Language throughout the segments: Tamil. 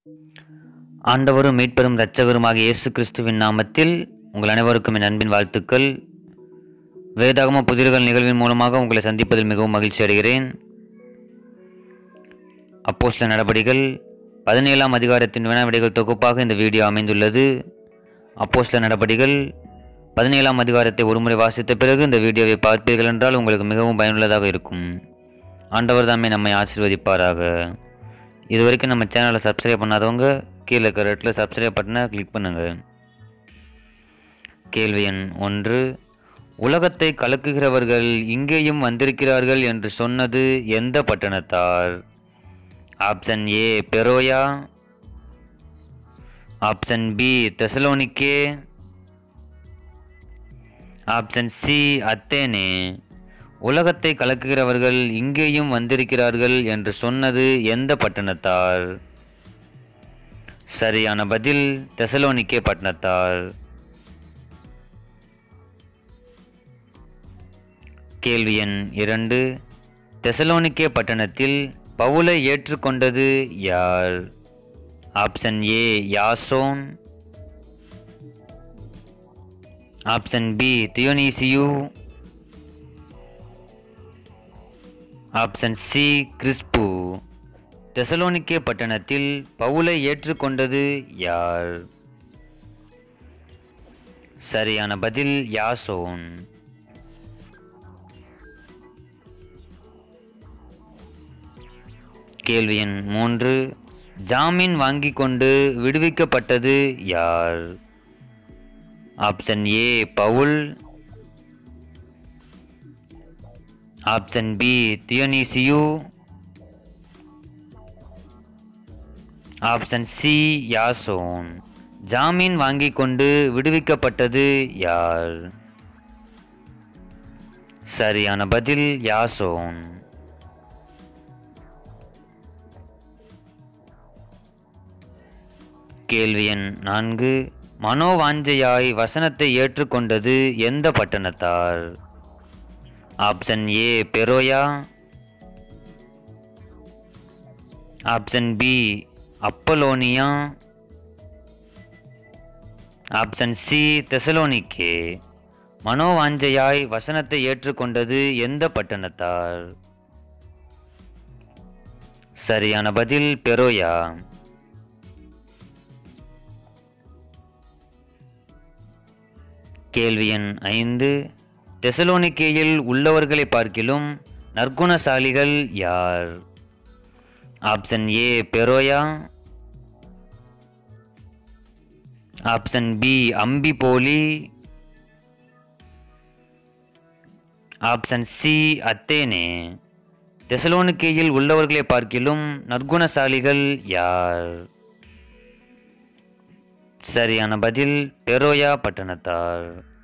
ஆண்டவரும் மீட்பெரும் இரட்சகருமாகிய இயேசு கிறிஸ்துவின் நாமத்தில் உங்கள் அனைவருக்கும் என் அன்பின் வாழ்த்துக்கள் வேதாகம புதிர்கள் நிகழ்வின் மூலமாக உங்களை சந்திப்பதில் மிகவும் மகிழ்ச்சி அடைகிறேன் அப்போஸ்ல நடபடிகள் பதினேழாம் அதிகாரத்தின் வினாவிடைகள் தொகுப்பாக இந்த வீடியோ அமைந்துள்ளது அப்போஸ்ல நடபடிகள் பதினேழாம் அதிகாரத்தை ஒருமுறை வாசித்த பிறகு இந்த வீடியோவை பார்ப்பீர்கள் என்றால் உங்களுக்கு மிகவும் பயனுள்ளதாக இருக்கும் ஆண்டவர் தாமே நம்மை ஆசீர்வதிப்பாராக இது வரைக்கும் நம்ம சேனலை சப்ஸ்கிரைப் பண்ணாதவங்க கீழே இருக்கிற இடத்துல சப்ஸ்கிரைப் பட்டனை கிளிக் பண்ணுங்க கேள்வி எண் ஒன்று உலகத்தை கலக்குகிறவர்கள் இங்கேயும் வந்திருக்கிறார்கள் என்று சொன்னது எந்த பட்டணத்தார் option A Berea option B Thessalonica option C Athens உலகத்தை கலக்குகிறவர்கள் இங்கேயும் வந்திருக்கிறார்கள் என்று சொன்னது எந்த பட்டணத்தார் சரியான பதில் தெசலோனிக்கே பட்டணத்தார் கேள்வி எண் இரண்டு தெசலோனிக்கே பட்டணத்தில் பவுலை ஏற்றுக்கொண்டது யார் option A Jason option B Dionysius option C Crispus Thessalonica பட்டணத்தில் பவுலை ஏற்றுக்கொண்டது யார் சரியான பதில் யாசோன் கேள்வி எண் மூன்று ஜாமீன் வாங்கிக் கொண்டு விடுவிக்கப்பட்டது யார் option A Paul option B Dionysius option C Jason ஜாமீன் வாங்கிக் கொண்டு விடுவிக்கப்பட்டது யார் சரியான பதில் யாசோன் கேள்வி எண் நான்கு மனோவாஞ்சையாய் வசனத்தை ஏற்றுக்கொண்டது எந்த பட்டணத்தார் option A Berea option B Apollonia option C Thessalonica மனோவாஞ்சையாய் வசனத்தை ஏற்றுக்கொண்டது எந்த பட்டணத்தார் சரியான பதில் பெரோயா கேள்வி எண் ஐந்து தெசலோனிக்கேயில் உள்ளவர்களை பார்க்கிலும் நற்குணசாலிகள் யார் option A Berea option B Amphipolis option C அத்தேனே தெசலோனிக்கேயில் உள்ளவர்களை பார்க்கிலும் நற்குணசாலிகள் யார் சரியான பதில் பெரோயா பட்டணத்தார்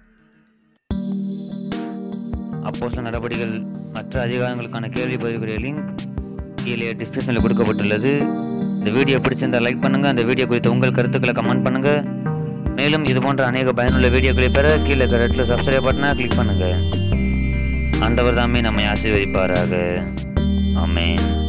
அப்போஸ்ல நடவடிக்கைகள் மற்ற அதிகாரங்களுக்கான கேள்வி பதிவுக்குரிய லிங்க் கீழே டிஸ்கிரிப்ஷனில் கொடுக்கப்பட்டுள்ளது இந்த வீடியோ பிடிச்சிருந்தா லைக் பண்ணுங்க அந்த வீடியோ குறித்த உங்கள் கருத்துக்களை கமெண்ட் பண்ணுங்க மேலும் இது போன்ற அநேக பயனுள்ள வீடியோக்களை பெற கீழே இருக்கிற இடத்துல சப்ஸ்கிரைப் பட்டனை கிளிக் பண்ணுங்க ஆண்டவர் தாமே நம்மை ஆசீர்வதிப்பாராக ஆமென்